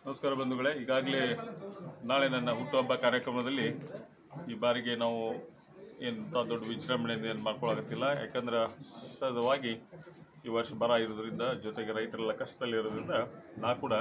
ನಮಸ್ಕಾರ ಬಂಧುಗಳೇ ಈಗಾಗಲೇ ನಾಳೆ ನನ್ನ ಹುಟ್ಟುಹಬ್ಬ ಕಾರ್ಯಕ್ರಮದಲ್ಲಿ ಈ ಬಾರಿಗೆ ನಾವು ಎಂಥ ದೊಡ್ಡ ವಿಜೃಂಭಣೆಯಿಂದ ಏನು ಮಾಡ್ಕೊಳ್ಳೋಕತ್ತಿಲ್ಲ ಯಾಕಂದ್ರೆ ಸಹಜವಾಗಿ ಈ ವರ್ಷ ಬರ ಇರೋದ್ರಿಂದ ಜೊತೆಗೆ ರೈತರೆಲ್ಲ ಕಷ್ಟದಲ್ಲಿರೋದ್ರಿಂದ ನಾ ಕೂಡ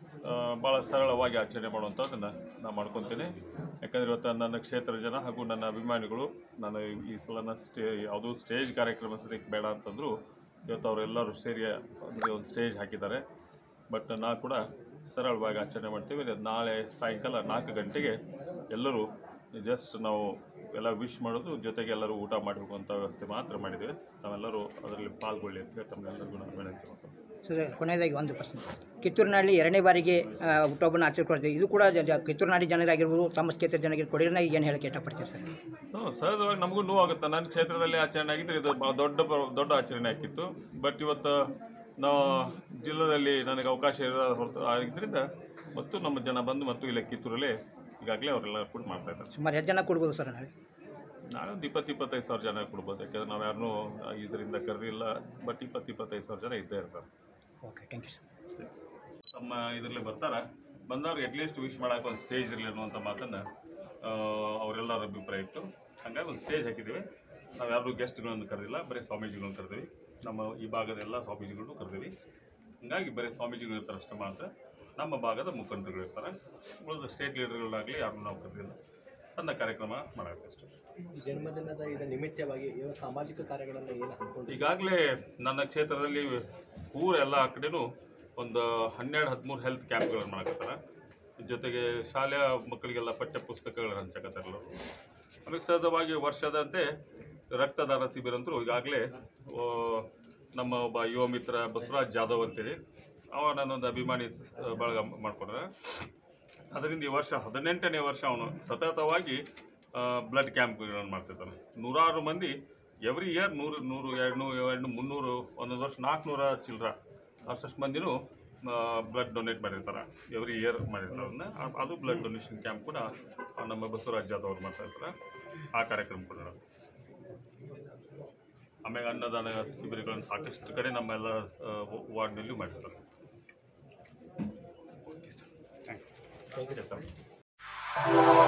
ಭಾಳ ಸರಳವಾಗಿ ಆಚರಣೆ ಮಾಡುವಂಥದ್ದನ್ನು ನಾನು ಮಾಡ್ಕೊತೀನಿ ಯಾಕಂದರೆ ಇವತ್ತು ನನ್ನ ಕ್ಷೇತ್ರ ಜನ ಹಾಗೂ ನನ್ನ ಅಭಿಮಾನಿಗಳು ನಾನು ಈ ಸಲನ ಸ್ಟೇ ಯಾವುದೂ ಸ್ಟೇಜ್ ಕಾರ್ಯಕ್ರಮ ಸದ್ಯಕ್ಕೆ ಬೇಡ ಅಂತಂದರೂ ಇವತ್ತು ಅವರೆಲ್ಲರೂ ಸೇರಿ ಅಂದರೆ ಒಂದು ಸ್ಟೇಜ್ ಹಾಕಿದ್ದಾರೆ ಬಟ್ ನಾ ಕೂಡ ಸರಳವಾಗಿ ಆಚರಣೆ ಮಾಡ್ತೀವಿ ಇದು ನಾಳೆ ಸಾಯಂಕಾಲ ನಾಲ್ಕು ಗಂಟೆಗೆ ಎಲ್ಲರೂ ಜಸ್ಟ್ ನಾವು ಎಲ್ಲ ವಿಶ್ ಮಾಡೋದು ಜೊತೆಗೆ ಎಲ್ಲರೂ ಊಟ ಮಾಡಿ ಹೋಗುವಂಥ ವ್ಯವಸ್ಥೆ ಮಾತ್ರ ಮಾಡಿದ್ದೇವೆ ತಾವೆಲ್ಲರೂ ಅದರಲ್ಲಿ ಪಾಲ್ಗೊಳ್ಳಿ ಅಂತ ಹೇಳಿ ತಮ್ಮೆಲ್ಲರಿಗೂ ನಾನು ವಿನಂತಿ ಮಾಡ್ತೀನಿ ಸರ್ ಕೊನೆಯದಾಗಿ ಒಂದು ಪ್ರಶ್ನೆ ಕಿತ್ತೂರಿನಲ್ಲಿ ಎರಡನೇ ಬಾರಿಗೆ ಆ, ಹುಟ್ಟುಹಬ್ಬನ ಆಚರಿಸ್ಕೊಳ್ತೀವಿ ಇದು ಕೂಡ ಜ- ಜ- ಕಿತ್ತೂರಿನಾಡಿ ಜನರಾಗಿರ್ಬೋದು ತಮ್ಮ ಕ್ಷೇತ್ರದ ಜನರಿಗೆ ಕೊಡಿರನ್ನ ಏನು ಹೇಳಕ್ಕೆ ಇಷ್ಟಪಡ್ತೀರಿ ಸರ್ ಹ್ಞೂ ಸಹಜವಾಗಿ ನಮಗೂ ನೋವಾಗುತ್ತೆ ನನ್ನ ಕ್ಷೇತ್ರದಲ್ಲಿ ಆಚರಣೆ ಆಗಿದ್ರೆ ಇದು ಭಾಳ ದೊಡ್ಡ ಪ್ರ- ದೊಡ್ಡ ಆಚರಣೆ ಆಗಿತ್ತು ಬಟ್ ಇವತ್ತು ನಾವು ಜಿಲ್ಲೆಯಲ್ಲಿ ನನಗೆ ಅವಕಾಶ ಇರೋ ಹೊರತು ಆಗಿದ್ದರಿಂದ ಮತ್ತು ನಮ್ಮ ಜನ ಬಂದು ಮತ್ತು ಇಲ್ಲಿ ಕಿತ್ತೂರಲ್ಲೇ ಈಗಾಗಲೇ ಅವರೆಲ್ಲ ಕೂಡ ಮಾಡ್ತಾ ಇದ್ದಾರೆ ಸುಮಾರು ಎಷ್ಟು ಜನ ಕೊಡ್ಬೋದು ಸರ್ ನಾಳೆ ನಾಳೆ ಒಂದು ಇಪ್ಪತ್ತು ಇಪ್ಪತ್ತೈದು ಸಾವಿರ ಜನ ಕೊಡ್ಬೋದು ಯಾಕಂದ್ರೆ ನಾವು ಯಾರನ್ನೂ ಇದರಿಂದ ಕರೆದಿಲ್ಲ ಬಟ್ ಇಪ್ಪತ್ತು ಇಪ್ಪತ್ತೈದು ಸಾವಿರ ಜನ ಇದ್ದೇ ಇರ್ತಾರೆ ಓಕೆ ಥ್ಯಾಂಕ್ ಯು ಸರ್ ತಮ್ಮ ಇದರಲ್ಲಿ ಬರ್ತಾರ ಬಂದವ್ರಿಗೆ ಅಟ್ಲೀಸ್ಟ್ ವಿಶ್ ಮಾಡೋಕೆ ಒಂದು ಸ್ಟೇಜ್ ಇರಲಿ ಅನ್ನುವಂಥ ಮಾತನ್ನು ಅವರೆಲ್ಲರ ಅಭಿಪ್ರಾಯ ಇತ್ತು ಹಾಗಾಗಿ ಒಂದು ಸ್ಟೇಜ್ ಹಾಕಿದ್ದೀವಿ ನಾವು ಯಾರು ಗೆಸ್ಟ್ಗಳನ್ನು ಕರೆದಿಲ್ಲ ಬರೀ ಸ್ವಾಮೀಜಿಗಳನ್ನು ಕರೆದಿವಿ ನಮ್ಮ ಈ ಭಾಗದ ಎಲ್ಲ ಸ್ವಾಮೀಜಿಗಳನ್ನು ಕರೆದಿವಿ ಹಂಗಾಗಿ ಬರೀ ಸ್ವಾಮೀಜಿಗಳು ಇರ್ತಾರೆ ಅಷ್ಟೇ ಮಾತ್ರ ನಮ್ಮ ಭಾಗದ ಮುಖಂಡರುಗಳು ಇರ್ತಾರೆ ಉಳಿದ ಸ್ಟೇಟ್ ಲೀಡರ್ಗಳಾಗಲಿ ಯಾರನ್ನೂ ನಾವು ಕರೆದಿಲ್ಲ ಸಣ್ಣ ಕಾರ್ಯಕ್ರಮ ಮಾಡೋಕ್ಕಷ್ಟೇ ಈ ಜನ್ಮದಿನದ ಇದು ನಿಮಿತ್ತವಾಗಿ ಇವ ಸಾಮಾಜಿಕ ಕಾರ್ಯಗಳನ್ನು ಏನು ಹಮ್ಮಿಕೊಂಡು ಈಗಾಗಲೇ ನನ್ನ ಕ್ಷೇತ್ರದಲ್ಲಿ ಊರ ಎಲ್ಲ ಕಡೆನೂ ಒಂದು ಹನ್ನೆರಡು ಹದಿಮೂರು ಹೆಲ್ತ್ ಕ್ಯಾಂಪ್ಗಳನ್ನು ಮಾಡಕತ್ತಾರ ಜೊತೆಗೆ ಶಾಲೆಯ ಮಕ್ಕಳಿಗೆಲ್ಲ ಪಠ್ಯ ಪುಸ್ತಕಗಳನ್ನು ಹಂಚಕತ್ತಾರ ಎಲ್ಲರೂ ಆಮೇಲೆ ಸಹಜವಾಗಿ ವರ್ಷದಂತೆ ರಕ್ತದಾನ ಶಿಬಿರ ಅಂತೂ ಈಗಾಗಲೇ ಆ, ನಮ್ಮ ಒಬ್ಬ ಯುವ ಮಿತ್ರ ಬಸವರಾಜ್ ಜಾಧವ್ ಅಂತೇಳಿ ಅವ ನನ್ನೊಂದು ಅಭಿಮಾನಿ ಸ- ಬಳಗ ಮಾಡ್ಕೊಂಡ್ರೆ ಅದರಿಂದ ಈ ವರ್ಷ ಹದಿನೆಂಟನೇ ವರ್ಷ ಅವನು ಸತತವಾಗಿ ಬ್ಲಡ್ ಕ್ಯಾಂಪ್ಗಳನ್ನು ಮಾಡ್ತಿರ್ತಾನೆ ನೂರಾರು ಮಂದಿ ಎವ್ರಿ ಇಯರ್ ನೂರು ನೂರು ಎರಡು ನೂರು ಎರಡು ಮುನ್ನೂರು ಒಂದೊಂದು ವರ್ಷ ನಾಲ್ಕುನೂರ ಚಿಲ್ಲರ ಅಷ್ಟಷ್ಟು ಮಂದಿನೂ ಬ್ಲಡ್ ಡೊನೇಟ್ ಮಾಡಿರ್ತಾರೆ ಎವ್ರಿ ಇಯರ್ ಮಾಡಿರ್ತಾರೆ ಅದನ್ನ ಅ- ಅದು ಬ್ಲಡ್ ಡೊನೇಷನ್ ಕ್ಯಾಂಪ್ ಕೂಡ ಆ, ನಮ್ಮ ಬಸವರಾಜ್ ಜಾಧವ್ ಅವ್ರು ಮಾಡ್ತಾ ಇರ್ತಾರೆ ಆ ಕಾರ್ಯಕ್ರಮ ಕೂಡ ನಡೆಯುತ್ತೆ. ಆಮೇಲೆ ಅನ್ನದಾನ ಶಿಬಿರಗಳನ್ನು ಸಾಕಷ್ಟು ಕಡೆ ನಮ್ಮೆಲ್ಲ ವಾರ್ಡ್ನಲ್ಲೂ ಮಾಡಿರ್ತಾರೆ ಥ್ಯಾಂಕ್ಸ್ ಥ್ಯಾಂಕ್ ಯು ಸರ್